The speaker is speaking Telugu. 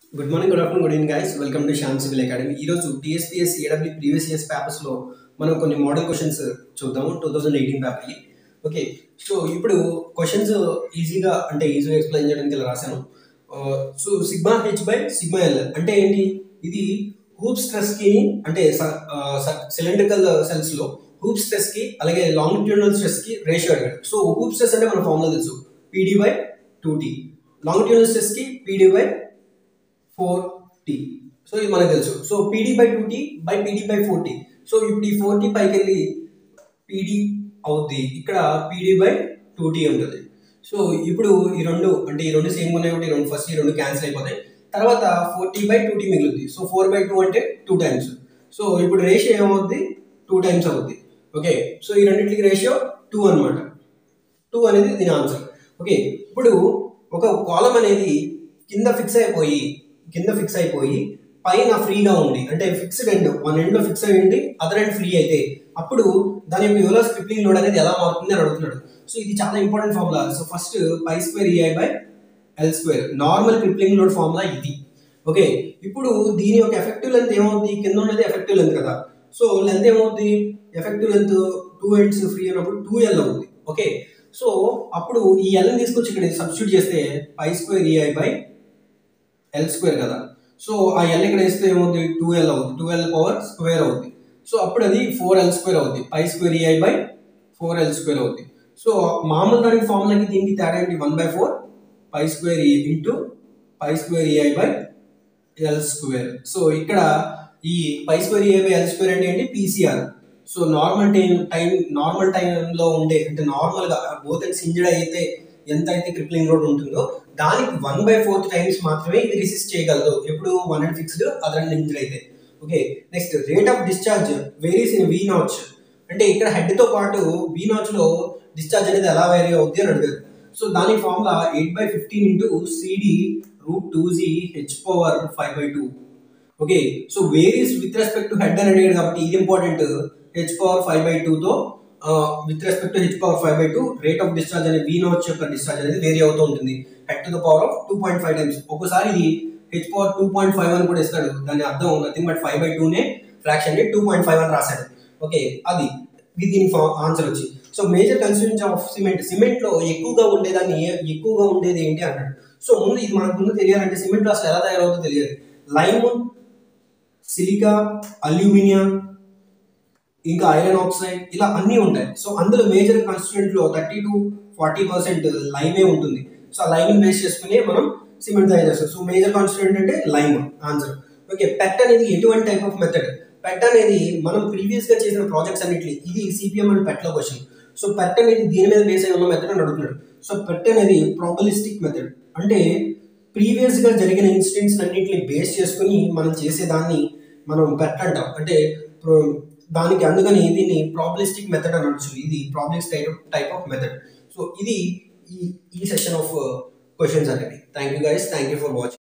good morning good afternoon good evening guys welcome to Shyam civil academy ఈ రోజు TSPS AW previous years papers లో మనం కొన్ని మోడల్ క్వశ్చన్స్ చూద్దాము టూ థౌజండ్ ఎయిటీన్ పేపర్కి ఓకే సో ఇప్పుడు క్వశ్చన్స్ ఈజీగా అంటే ఈజీగా ఎక్స్ప్లెయిన్ చేయడానికి ఇలా రాశాను so sigma H by sigma L అంటే ఏంటి ఇది హూప్ స్ట్రెస్ కి అంటే సిలిండ్రికల్ సెల్స్ లో హూప్ స్ట్రెస్ కి అలాగే లాంగిట్యూడల్ స్ట్రెస్ కి రేషియో అడిగాడు సో హూప్ స్ట్రెస్ అంటే మన ఫార్ములా తెలుసు PD by two T longitudinal stress కి PD by four T so ఇది మనకు తెలుసు so PD by two T by PD by four T so ఇప్పుడు ఈ ఫోర్ టీ పైకి వెళ్ళి పీడీ అవుద్ది ఇక్కడ పీడీ బై టూ టీ ఉంటుంది సో ఇప్పుడు ఈ రెండు అంటే ఈ రెండు సేమ్ ఉన్నాయి కాబట్టి ఈ రెండు ఫస్ట్ ఈ రెండు క్యాన్సిల్ అయిపోతాయి తర్వాత four T by two T మిగులుద్ది సో ఫోర్ బై టూ అంటే టూ టైమ్స్ సో ఇప్పుడు రేషియో ఏమవుద్ది టూ టైమ్స్ అవుద్ది ఓకే సో ఈ రెండింటికి రేషియో టూ అనమాట టూ అనేది దీని ఆన్సర్ ఓకే ఇప్పుడు ఒక కాలం అనేది కింద ఫిక్స్ అయిపోయి కింద ఫిక్స్ అయిపోయి పైన ఫ్రీగా ఉంది అంటే ఫిక్స్డ్ ఎండ్ వన్ ఎండ్ లో ఫిక్స్ అయి ఉండి అదర్ ఎండ్ ఫ్రీ అయితే అప్పుడు దాని యొక్క యూలో స్క్రిప్లింగ్ లోడ్ అనేది ఎలా మారుతుంది అని అడుగుతున్నాడు సో ఇది చాలా important formula so first pi square EI by L square normal crippling load formula ఇది ఓకే ఇప్పుడు దీని యొక్క ఎఫెక్టివ్ లెంత్ ఏమవుతుంది కింద ఉన్నది ఎఫెక్టివ్ లెంత్ కదా సో లెంత్ ఏమవుతుంది effective length two ends free అయినప్పుడు టూ ఎల్ అవుతుంది ఓకే సో అప్పుడు ఈ ఎల్ తీసుకొచ్చి ఇక్కడ సబ్స్టిట్యూట్ చేస్తే pi square EI by L square కదా సో ఆ ఎల్ ఇక్కడ వేస్తే ఏమవుతుంది టూ ఎల్ అవుతుంది టూ ఎల్ పవర్ స్క్వేర్ అవుతుంది సో అప్పుడు అది ఫోర్ ఎల్ స్క్వేర్ అవుతుంది pi square EI by four L square అవుతుంది సో మామూలు దానికి ఫార్ములాకి దీనికి తేడా ఏంటి one by four pi square ఈ into pi square EI by L square so ఇక్కడ ఈ pi square EI by L square అంటే ఏంటి PCR so normal time time normal టైంలో ఉండే అంటే నార్మల్గా బోత్ అండ్ ఇంజర్డ్ అయితే ఎంత అయితే క్రిప్లింగ్ లోడ్ ఉంటుందో దానికి వన్ బై ఫోర్త్ టైమ్స్ మాత్రమే ఇది రెసిస్ట్ చేయగలదు ఎప్పుడు one end fixed other end hinged అయితే okay next rate of discharge varies in V notch అంటే ఇక్కడ హెడ్ తో పాటు వీ నాచ్ లో డిశ్చార్జ్ అనేది ఎలా వేరీ అవుద్ది అని అడిగారు సో దాని formula eight by fifteen into CD root two G H power five by two okay so varies with respect to head అని అడిగాడు కాబట్టి ఇది important H power five by టూతో with respect to H power five by two rate of discharge అనేది వీ నాచ్ యొక్క డిశ్చార్జ్ అనేది వేరీ అవుతూ ఉంటుంది head to the power of two point five times ఒకసారి ఇది H power two point five అని కూడా ఇస్తాడు దాని అర్థం నథింగ్ బట్ ఫైవ్ బై టూనే ఫ్రాక్షన్ ని టూ పాయింట్ ఫైవ్ అని రాశాడు ఓకే అది ఇది దీని ఆన్సర్ వచ్చి so major constituents of cement cement లో ఎక్కువగా ఉండేదాన్ని ఎక్కువగా ఉండేది ఏంటి అన్నాడు సో ముందు ఇది మనకు ముందు తెలియాలంటే సిమెంట్ లో అసలు ఎలా తయారవుతుందో తెలియదు లైమ్ సిలికా అల్యూమినియం ఇంకా ఐరన్ ఆక్సైడ్ ఇలా అన్నీ ఉంటాయి సో అందులో మేజర్ కాన్స్టిట్యూంట్ లో థర్టీ టు ఫార్టీ పర్సెంట్ లైమే ఉంటుంది సో ఆ లైమ్ బేస్ చేసుకుని మనం సిమెంట్ తయారు చేస్తాం సో మేజర్ కాన్స్టిట్యూంట్ అంటే లైమ్ ఆన్సర్ ఓకే పెట్ అనేది ఎటువంటి టైప్ ఆఫ్ మెథడ్ పెట్ అనేది మనం ప్రీవియస్ గా చేసిన ప్రాజెక్ట్స్ అన్నిటి ఇది సిపిఎం అండ్ పెట్ లో క్వశ్చన్ సో పెట్ అనేది దీని మీద బేస్ అయి ఉన్న మెథడ్ అని అడుగుతున్నాడు సో పెట్ అనేది ప్రాబలిస్టిక్ మెథడ్ అంటే ప్రీవియస్ గా జరిగిన ఇన్సిడెంట్స్ అన్నింటిని బేస్ చేసుకుని మనం చేసేదాన్ని మనం పెట్ అంటాం అంటే దానికి అందుకని దీన్ని ప్రాబ్లిస్టిక్ మెథడ్ అని అనొచ్చు ఇది ప్రాబ్లిక్స్ type type of method so ఇది ఈ ఈ సెషన్ ఆఫ్ క్వశ్చన్స్ అనేవి thank you guys thank you for watching